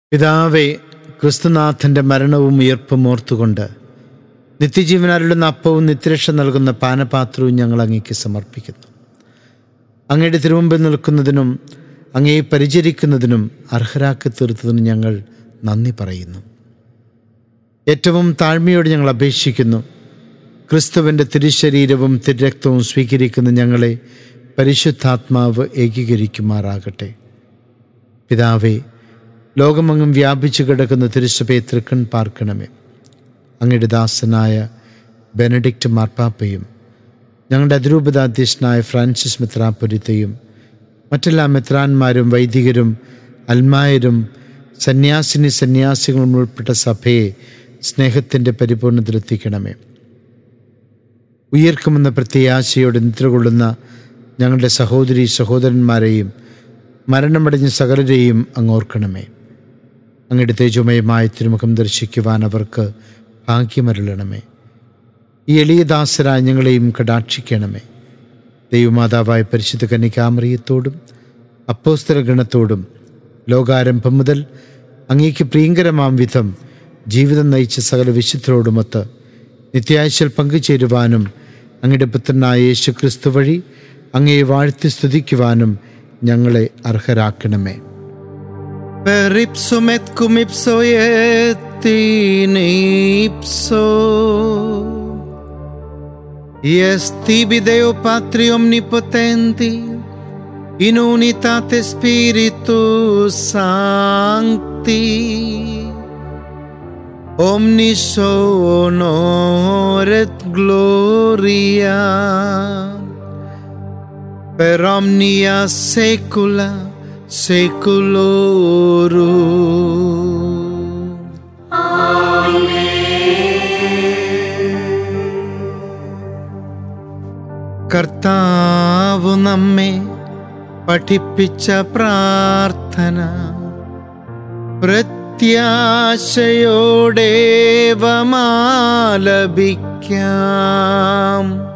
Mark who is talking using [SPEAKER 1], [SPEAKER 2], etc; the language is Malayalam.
[SPEAKER 1] പിതാവേ ക്രിസ്തുനാഥന്റെ മരണവും ഉയർപ്പും ഓർത്തുകൊണ്ട് നിത്യജീവൻ അരുളുന്ന അപ്പവും നിത്യരക്ഷ നൽകുന്ന പാനപാത്രവും ഞങ്ങൾ അങ്ങേക്ക് സമർപ്പിക്കുന്നു അങ്ങയുടെ തിരുമുമ്പിൽ നിൽക്കുന്നതിനും അങ്ങയെ പരിചരിക്കുന്നതിനും അർഹരാക്കി തീർത്തതിനും ഞങ്ങൾ നന്ദി പറയുന്നു ഏറ്റവും താഴ്മയോട് ഞങ്ങൾ അപേക്ഷിക്കുന്നു ക്രിസ്തുവിൻ്റെ തിരുശരീരവും തിരുരക്തവും സ്വീകരിക്കുന്ന ഞങ്ങളെ പരിശുദ്ധാത്മാവ് ഏകീകരിക്കുമാറാകട്ടെ പിതാവേ ലോകമെങ്ങും വ്യാപിച്ചു കിടക്കുന്ന തിരുസഭയെ തൃക്കൺ പാർക്കണമേ അങ്ങയുടെ ദാസനായ ബെനഡിക്റ്റ് മാർപ്പാപ്പയും ഞങ്ങളുടെ അതിരൂപതാധ്യക്ഷനായ ഫ്രാൻസിസ് മെത്രാപ്പൊരിത്തയും മറ്റെല്ലാ മെത്രാന്മാരും വൈദികരും അൽമായരും സന്യാസിനി സന്യാസികളും ഉൾപ്പെട്ട സഭയെ സ്നേഹത്തിൻ്റെ പരിപൂർണതയിലെത്തിക്കണമേ ഉയർക്കുമെന്ന പ്രത്യാശയോടെ നിദ്രകൊള്ളുന്ന ഞങ്ങളുടെ സഹോദരി സഹോദരന്മാരെയും മരണമടഞ്ഞ സകലരെയും അങ്ങോർക്കണമേ അങ്ങയുടെ തേജോമയമായ തിരുമുഖം ദർശിക്കുവാൻ അവർക്ക് ഭാഗ്യമരുളണമേ ഈ എളിയ ദാസരായ ഞങ്ങളെയും കടാക്ഷിക്കണമേ ദൈവമാതാവായ പരിശുദ്ധ കന്യകാമറിയത്തോടും അപ്പോസ്തല ഗണത്തോടും ലോകാരംഭം മുതൽ അങ്ങേക്ക് പ്രിയങ്കരമാം വിധം ജീവിതം നയിച്ച സകല വിശുദ്ധരോടുമൊത്ത് നിത്യാഴ്ചയിൽ പങ്കുചേരുവാനും അങ്ങയുടെ പുത്രനായ യേശു ക്രിസ്തു വഴി അങ്ങയെ വാഴ്ത്തി സ്തുതിക്കുവാനും ഞങ്ങളെ അർഹരാക്കണമേ Per ipsum et cum ipso et in ipso Ies tibi Deo Patri Omnipotenti in unitate Spiritus Sancti omnis honor et gloria per omnia saecula saeculorum. കർത്താവ് നമ്മെ പഠിപ്പിച്ച പ്രാർത്ഥന പ്രത്യാശയോടെ വമാലപിക്കാം